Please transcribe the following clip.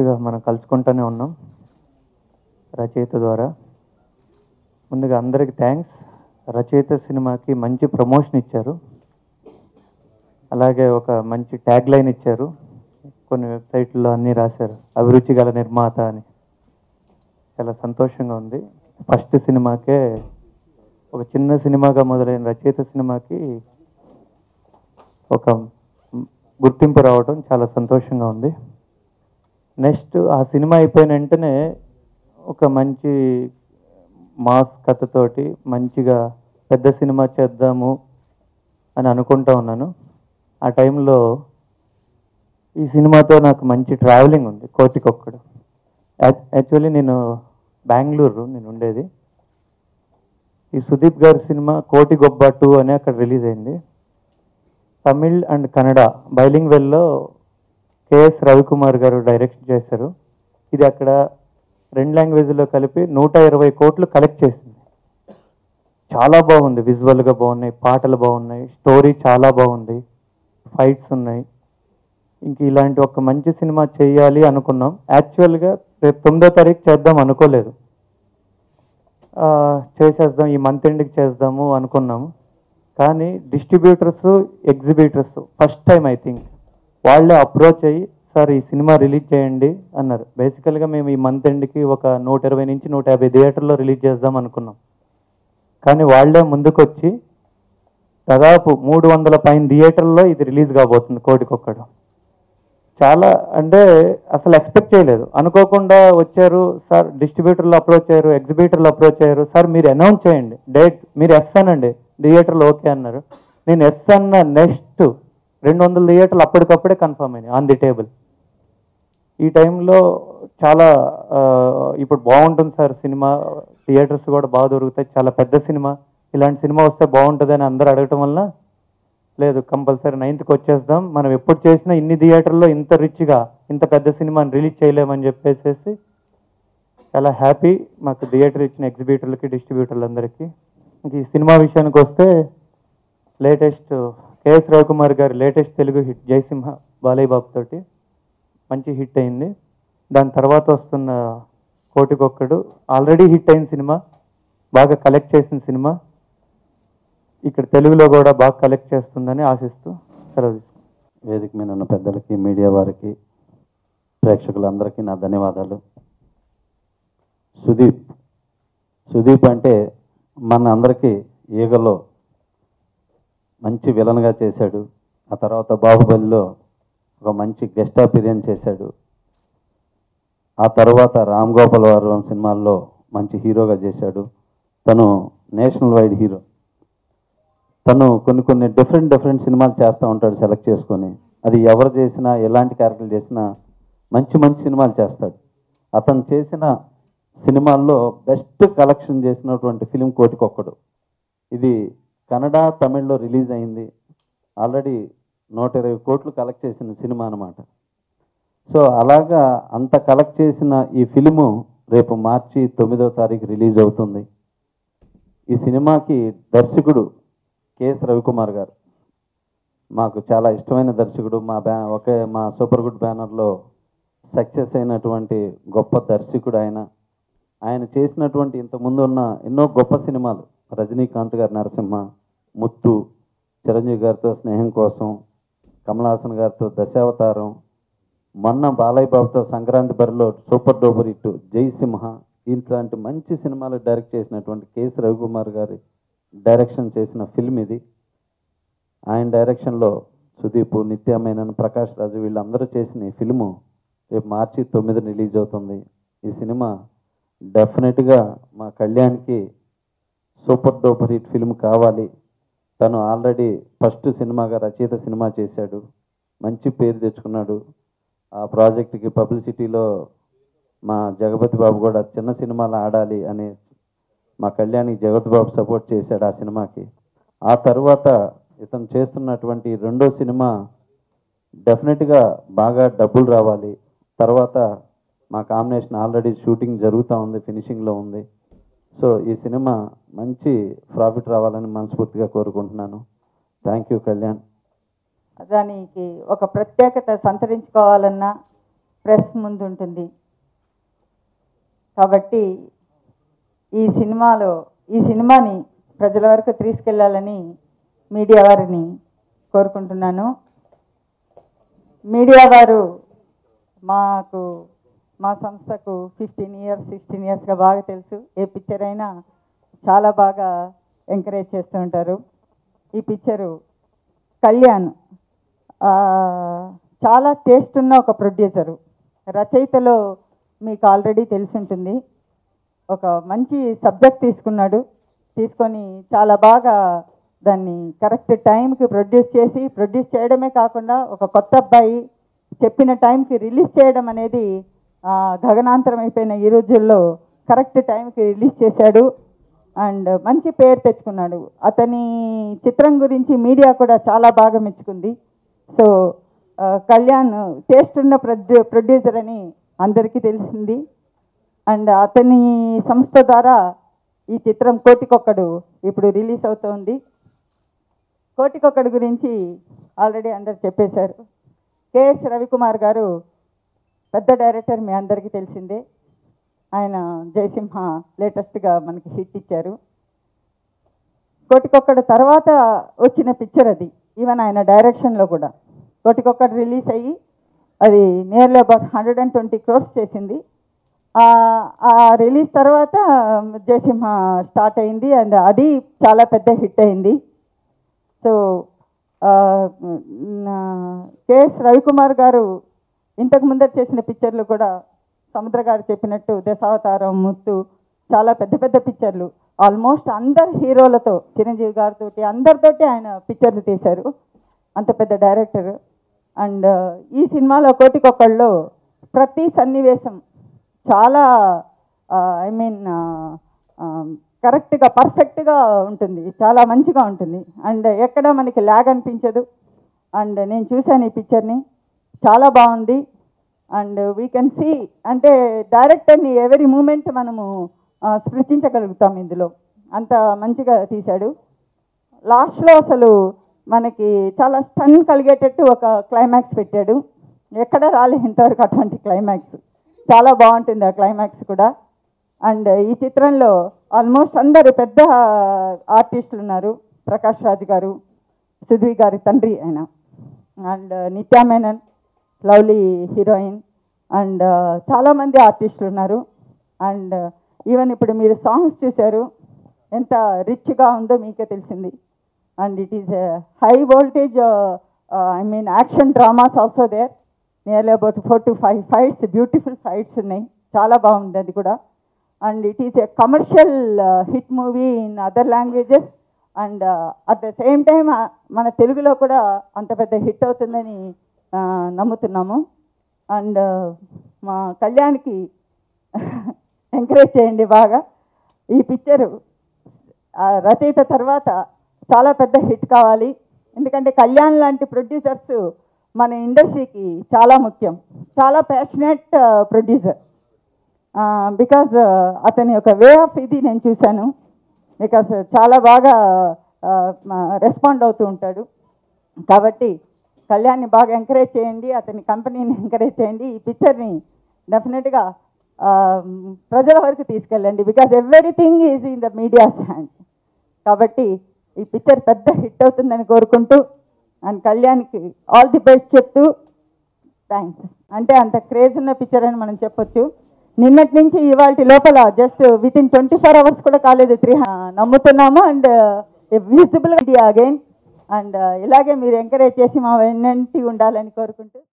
రెగ్యులర్గా మనం కలుసుకుంటూనే ఉన్నాం రచయిత ద్వారా ముందుగా అందరికి థ్యాంక్స్ రచయిత సినిమాకి మంచి ప్రమోషన్ ఇచ్చారు అలాగే ఒక మంచి ట్యాగ్ లైన్ ఇచ్చారు కొన్ని వెబ్సైట్లో అన్నీ రాశారు అభిరుచి గల నిర్మాత అని చాలా సంతోషంగా ఉంది ఫస్ట్ సినిమాకే ఒక చిన్న సినిమాగా మొదలైన రచయిత సినిమాకి ఒక గుర్తింపు రావడం చాలా సంతోషంగా ఉంది నెక్స్ట్ ఆ సినిమా అయిపోయిన వెంటనే ఒక మంచి మాస్ కథతోటి మంచిగా పెద్ద సినిమా చేద్దాము అని అనుకుంటా ఉన్నాను ఆ టైంలో ఈ సినిమాతో నాకు మంచి ట్రావెలింగ్ ఉంది కోటికొక్కడు యాక్చువల్లీ నేను బెంగళూరు నేను ఉండేది ఈ సుదీప్ గారి సినిమా కోటి గొబ్బ టూ అని అక్కడ రిలీజ్ అయింది తమిళ్ అండ్ కన్నడ బైలింగ్ వెల్లో కేఎస్ రవికుమార్ గారు డైరెక్షన్ చేశారు ఇది అక్కడ రెండు లాంగ్వేజ్లో కలిపి నూట ఇరవై కోట్లు కలెక్ట్ చేసింది చాలా బాగుంది విజువల్గా బాగున్నాయి పాటలు బాగున్నాయి స్టోరీ చాలా బాగుంది ఫైట్స్ ఉన్నాయి ఇంక ఇలాంటి ఒక మంచి సినిమా చేయాలి అనుకున్నాం యాక్చువల్గా రేపు తొమ్మిదో తారీఖు చేద్దాం అనుకోలేదు ఆ, చేసేద్దాం ఈ మంత్ ఎండ్కి చేద్దాము అనుకున్నాము కానీ distributors exhibitors first time I think వాళ్ళే అప్రోచ్ అయ్యి సార్ ఈ సినిమా రిలీజ్ చేయండి అన్నారు బేసికల్గా మేము ఈ మంత్ ఎండ్కి ఒక నూట ఇరవై నుంచి నూట యాభై థియేటర్లో రిలీజ్ చేద్దాం అనుకున్నాం కానీ వాళ్ళే ముందుకొచ్చి దాదాపు మూడు వందల పైన థియేటర్లో ఇది రిలీజ్ కాబోతుంది కోటికొక్కడు చాలా అంటే అసలు ఎక్స్పెక్ట్ చేయలేదు అనుకోకుండా వచ్చారు సార్ డిస్ట్రిబ్యూటర్లు అప్రోచ్ అయ్యారు ఎగ్జిబిటర్లు అప్రోచ్ అయ్యారు సార్ మీరు అనౌన్స్ చేయండి డేట్ మీరు ఎస్ అనండి థియేటర్లు ఓకే అన్నారు నేను ఎస్ అన్న నెక్స్ట్ రెండు వందల థియేటర్లు అప్పటికప్పుడే కన్ఫర్మ్ అయినాయి ఆన్ ది టేబుల్ ఈ టైంలో చాలా ఆ, ఇప్పుడు బాగుంటుంది సార్ సినిమా థియేటర్స్ కూడా బాగా దొరుకుతాయి చాలా పెద్ద సినిమా ఇలాంటి సినిమా వస్తే బాగుంటుందని అందరూ అడగటం వల్ల లేదు కంపల్సరీ నైన్త్కి వచ్చేద్దాం మనం ఎప్పుడు చేసినా ఇన్ని థియేటర్లో ఇంత రిచ్గా ఇంత పెద్ద సినిమాని రిలీజ్ చేయలేమని చెప్పేసి చాలా హ్యాపీ మాకు థియేటర్ ఇచ్చిన ఎగ్జిబిటర్లకి డిస్ట్రిబ్యూటర్లందరికీ ఇంక ఈ సినిమా విషయానికి వస్తే లేటెస్ట్ కేఎస్ రవికుమార్ గారి లేటెస్ట్ తెలుగు హిట్ జయసింహ బాలయ్య బాబు తోటి మంచి హిట్ అయింది దాని తర్వాత వస్తున్న కోటికొక్కడు ఆల్రెడీ హిట్ అయిన సినిమా బాగా కలెక్ట్ చేసిన సినిమా ఇక్కడ తెలుగులో కూడా బాగా కలెక్ట్ చేస్తుందని ఆశిస్తూ సెలవు తీసుకుంటాను. వేదిక మీద ఉన్న పెద్దలకి మీడియా వారికి ప్రేక్షకులందరికీ నా ధన్యవాదాలు సుదీప్ సుదీప్ అంటే మన అందరికీ ఈగలో మంచి విలన్గా చేశాడు ఆ తర్వాత బాహుబలిలో ఒక మంచి గెస్ట్ అపీరియన్స్ చేశాడు ఆ తర్వాత రామ్ గోపాల్ వర్మ సినిమాల్లో మంచి హీరోగా చేశాడు తను నేషనల్ వైడ్ హీరో తను కొన్ని కొన్ని డిఫరెంట్ డిఫరెంట్ సినిమాలు చేస్తూ ఉంటాడు సెలెక్ట్ చేసుకొని అది ఎవరు చేసినా ఎలాంటి క్యారెక్టర్లు చేసినా మంచి మంచి సినిమాలు చేస్తాడు అతను చేసిన సినిమాల్లో బెస్ట్ కలెక్షన్ చేసినటువంటి ఫిలిం కోటికొక్కడు ఇది కన్నడ తమిళ్లో రిలీజ్ అయింది ఆల్రెడీ నూట ఇరవై కోట్లు కలెక్ట్ చేసిన సినిమా అన్నమాట సో అలాగా అంత కలెక్ట్ చేసిన ఈ ఫిలిము రేపు మార్చి తొమ్మిదో తారీఖు రిలీజ్ అవుతుంది ఈ సినిమాకి దర్శకుడు కెఎస్ రవికుమార్ గారు మాకు చాలా ఇష్టమైన దర్శకుడు మా బ్యా ఒకే మా సూపర్ గుడ్ బ్యానర్లో సక్సెస్ అయినటువంటి గొప్ప దర్శకుడు ఆయన ఆయన చేసినటువంటి ఇంతకుముందు ఉన్న ఎన్నో గొప్ప సినిమాలు రజనీకాంత్ గారి నరసింహ ముత్తు చిరంజీవి గారితో స్నేహం కోసం కమలాసన్ గారితో దశావతారం మొన్న బాలయ్య బాబుతో సంక్రాంతి బరిలో సూపర్ డూపర్ హిట్ జై సింహ ఇట్లాంటి మంచి సినిమాలు డైరెక్ట్ చేసినటువంటి కేఎస్ రవికుమార్ గారి డైరెక్షన్ చేసిన ఫిల్మ్ ఇది ఆయన డైరెక్షన్లో సుదీప్ నిత్య మేనన్ ప్రకాష్ రాజు వీళ్ళందరూ చేసిన ఈ ఫిల్ము రేపు మార్చి తొమ్మిది రిలీజ్ అవుతుంది ఈ సినిమా డెఫినెట్గా మా కళ్యాణ్కి సూపర్ డూపర్ హిట్ ఫిల్మ్ కావాలి తను ఆల్రెడీ ఫస్ట్ సినిమాగా రచయిత సినిమా చేశాడు మంచి పేరు తెచ్చుకున్నాడు ఆ ప్రాజెక్ట్కి పబ్లిసిటీలో మా జగపతి బాబు కూడా చిన్న సినిమాలు ఆడాలి అని మా కళ్యాణి జగపతి బాబు సపోర్ట్ చేశాడు ఆ సినిమాకి ఆ తర్వాత ఇతను చేస్తున్నటువంటి రెండో సినిమా డెఫినెట్గా బాగా డబ్బులు రావాలి తర్వాత మా కాంబినేషన్ ఆల్రెడీ షూటింగ్ జరుగుతూ ఉంది ఫినిషింగ్లో ఉంది సో ఈ సినిమా మంచి ప్రాఫిట్ రావాలని మనస్ఫూర్తిగా కోరుకుంటున్నాను థ్యాంక్ యూ కళ్యాణ్ దానికి ఒక ప్రత్యేకత సంతరించుకోవాలన్నా ప్రెస్ ముందు ఉంటుంది కాబట్టి ఈ సినిమాలో ఈ సినిమాని ప్రజల వరకు తీసుకెళ్లాలని మీడియా వారిని కోరుకుంటున్నాను మీడియా వారు మాకు మా సంస్థకు ఫిఫ్టీన్ ఇయర్స్ సిక్స్టీన్ ఇయర్స్గా బాగా తెలుసు ఏ పిక్చర్ అయినా చాలా బాగా ఎంకరేజ్ చేస్తూ ఉంటారు ఈ పిక్చరు కళ్యాణ్ ఆ, చాలా టేస్ట్ ఉన్న ఒక ప్రొడ్యూసరు రచయితలో మీకు ఆల్రెడీ తెలిసి ఉంటుంది ఒక మంచి సబ్జెక్ట్ తీసుకున్నాడు తీసుకొని చాలా బాగా దాన్ని కరెక్ట్ టైంకి ప్రొడ్యూస్ చేసి ప్రొడ్యూస్ చేయడమే కాకుండా ఒక కొత్త అబ్బాయి చెప్పిన టైంకి రిలీజ్ చేయడం అనేది ఆ, గగనాంతరం అయిపోయిన ఈ రోజుల్లో కరెక్ట్ టైంకి రిలీజ్ చేశాడు అండ్ మంచి పేరు తెచ్చుకున్నాడు అతని చిత్రం గురించి మీడియా కూడా చాలా బాగా మెచ్చుకుంది సో ఆ, కళ్యాణ్ టేస్ట్ ఉన్న ప్రొడ్యూ ప్రొడ్యూసర్ అని అందరికీ తెలిసింది అండ్ అతని సంస్థ ద్వారా ఈ చిత్రం కోటికొక్కడు ఇప్పుడు రిలీజ్ అవుతోంది కోటికొక్కడు గురించి ఆల్రెడీ అందరు చెప్పేశారు కేఎస్ రవికుమార్ గారు పెద్ద డైరెక్టర్ మీ అందరికీ తెలిసిందే ఆయన జయసింహ లేటెస్ట్గా మనకి హిట్ ఇచ్చారు కోటికొక్కడు తర్వాత వచ్చిన పిక్చర్ అది ఈవెన్ ఆయన డైరెక్షన్లో కూడా కోటికొక్కడు రిలీజ్ అయ్యి అది nearly about hundred and twenty crores చేసింది ఆ- ఆ రిలీజ్ తర్వాత జయసింహ స్టార్ట్ అయింది అండ్ అది చాలా పెద్ద హిట్ అయింది సో ఆ, నా- కేఎస్ రవికుమార్ గారు ఇంతకు ముందర చేసిన పిక్చర్లు కూడా సముద్ర గారు చెప్పినట్టు దశావతారం ముత్తు చాలా పెద్ద పెద్ద పిక్చర్లు ఆల్మోస్ట్ అందరు హీరోలతో చిరంజీవి గారితో అందరితోటి ఆయన పిక్చర్లు తీశారు అంత పెద్ద డైరెక్టర్ అండ్ ఈ సినిమాలో కోటికొక్కళ్ళు ప్రతి సన్నివేశం చాలా ఐ మీన్ కరెక్ట్గా పర్ఫెక్ట్గా ఉంటుంది చాలా మంచిగా ఉంటుంది అండ్ ఎక్కడ మనకి ల్యాగ్ అనిపించదు అండ్ నేను చూశాను ఈ పిక్చర్ని చాలా బాగుంది అండ్ వీ కెన్ సీ అంటే డైరెక్టర్ని ఎవరీ మూమెంట్ మనము ఆ, స్పృశించగలుగుతాం ఇందులో అంత మంచిగా తీశాడు లాస్ట్లో అసలు మనకి చాలా స్టన్ కలిగేటట్టు ఒక క్లైమాక్స్ పెట్టాడు ఎక్కడ రాలేదు ఇంతవరకు అటువంటి క్లైమాక్స్ చాలా బాగుంటుంది ఆ క్లైమాక్స్ కూడా అండ్ ఈ చిత్రంలో ఆల్మోస్ట్ అందరు పెద్ద ఆర్టిస్టులు ఉన్నారు ప్రకాష్ రాజ్ గారు సుధీ గారి తండ్రి ఆయన and Nithya Menen lovely heroine and చాలామంది ఆర్టిస్టులు ఉన్నారు అండ్ ఈవెన్ ఇప్పుడు మీరు సాంగ్స్ చూశారు ఎంత రిచ్గా ఉందో మీకే తెలిసింది and it is high voltage I mean action dramas also there nearly about four to five fights beautiful fights ఉన్నాయి చాలా బాగుంది అది కూడా and it is a commercial hit movie in other languages and at the same time మన తెలుగులో కూడా అంత పెద్ద హిట్ అవుతుందని uh, నమ్ముతున్నాము అండ్ మా కళ్యాణ్కి ఎంకరేజ్ చేయండి బాగా ఈ పిక్చరు రచయిత తర్వాత చాలా పెద్ద హిట్ కావాలి ఎందుకంటే కళ్యాణ్ లాంటి ప్రొడ్యూసర్స్ మన ఇండస్ట్రీకి చాలా ముఖ్యం చాలా ప్యాషనెట్ ప్రొడ్యూసర్ బికాజ్ అతని యొక్క వే ఆఫ్ ఇది నేను చూశాను బికాస్ చాలా బాగా రెస్పాండ్ అవుతూ ఉంటాడు కాబట్టి కళ్యాణ్ని బాగా ఎంకరేజ్ చేయండి అతని కంపెనీని ఎంకరేజ్ చేయండి ఈ పిక్చర్ని డెఫినెట్గా ప్రజల వరకు తీసుకెళ్ళండి because everything is in the media's hand కాబట్టి ఈ పిక్చర్ పెద్ద హిట్ అవుతుందని కోరుకుంటూ అండ్ కళ్యాణ్కి ఆల్ ది బెస్ట్ చెప్తూ థ్యాంక్స్ అంటే అంత క్రేజ్ ఉన్న పిక్చర్ అని మనం చెప్పొచ్చు నిన్నటి నుంచి ఇవాళ లోపల just within twenty four hours కూడా కాలేదు త్రీ నమ్ముతున్నాము అండ్ విజిబుల్ అగైన్ అండ్ ఇలాగే మీరు ఎంకరేజ్ చేసి మా వెన్నంటి ఉండాలని కోరుకుంటూ